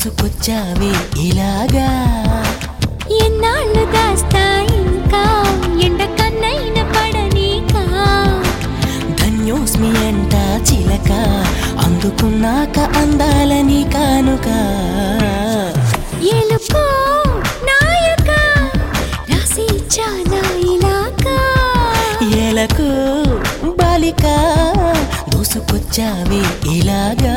దూసుకొచ్చావే ఇలాగా ఎన్నాళ్ళు దాస్తా ఇంకా ఎండ కన్నైన పడనీకా ధన్యోస్మి అంట చిలక అందుకున్నాక అందాలని కానుక ఎలుకో నాయక రాసి చానా ఇలాకా ఎలకు బాలిక దూసుకొచ్చావే ఇలాగా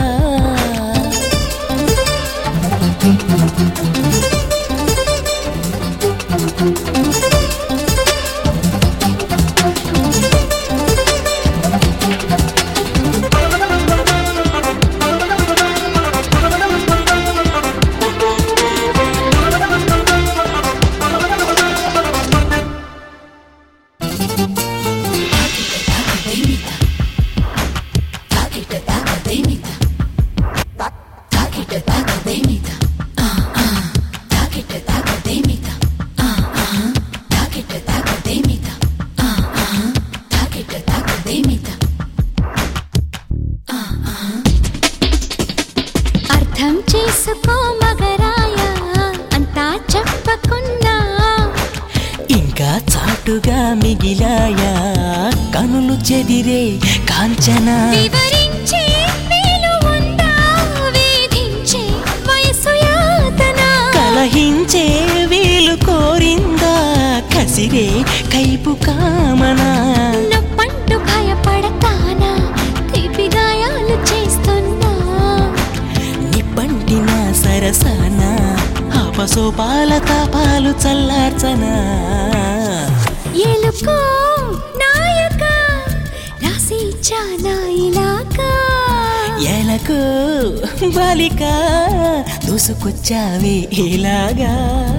అర్థం చేసుకో మగరాయ అంతా చెప్పకున్నా ఇంకా చాటుగా మిగిలాయా కనులు చెదిరే కాంచనా వివరించే వీలు ఉందా వేధించే వయసు యాతన కలహించే వీలు కోరిందా కసిరే కైపు కామనా నొప్పంటూ భయపడతానా తీపి గాయాలు చేస్తున్నా నిప్పంటిన సరసన ఆపసోపాల తాపాలు చల్లార్చనా ఎలుకో నాయక రాసి చానా ఇలాకా ఎలకు బాలిక దూసుకొచ్చావే ఇలాగా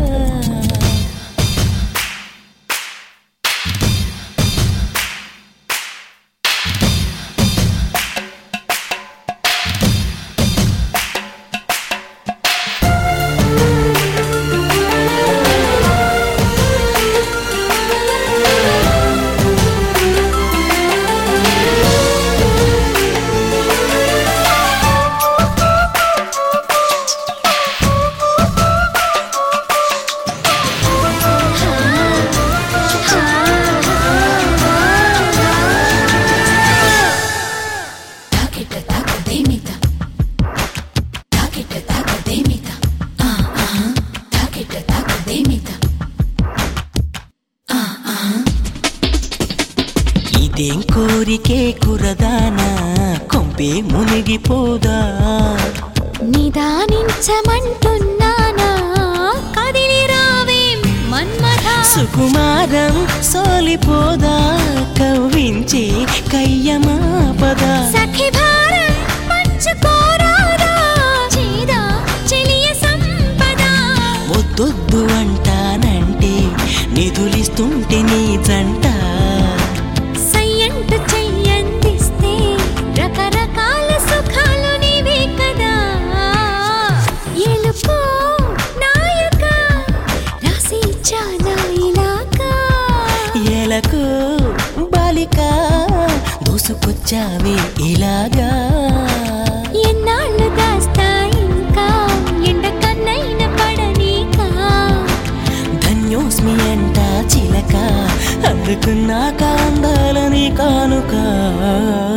ఇదేం కోరికే కురదానా కొంపే మునిగిపోదా నిదానించమంటున్నానా కదిలి రావేం మన్మథ సుకుమారం సోలిపోదా కవ్వించే కయ్యమాపదా సఖి భారం పంచుకోరాదా చేదా చెలియ సంపద వద్దొద్దు అంటానంటే నిధులిస్తుంటే నీ జంట సయ్యంటు చెయ్యందిస్తే రకరకాల సుఖాలు నీవే కదా ఎలుకో నాయక రాసి చానా ఇలాకా ఎలకు బాలిక దూసుకొచ్చావే ఇలాగా ఎన్నాళ్ళు దాస్తా ఇంకా ఎండ కన్నైన పడనీకా ధన్యోస్మి అంట చిలక అందుకున్నాక అందాలని కానుక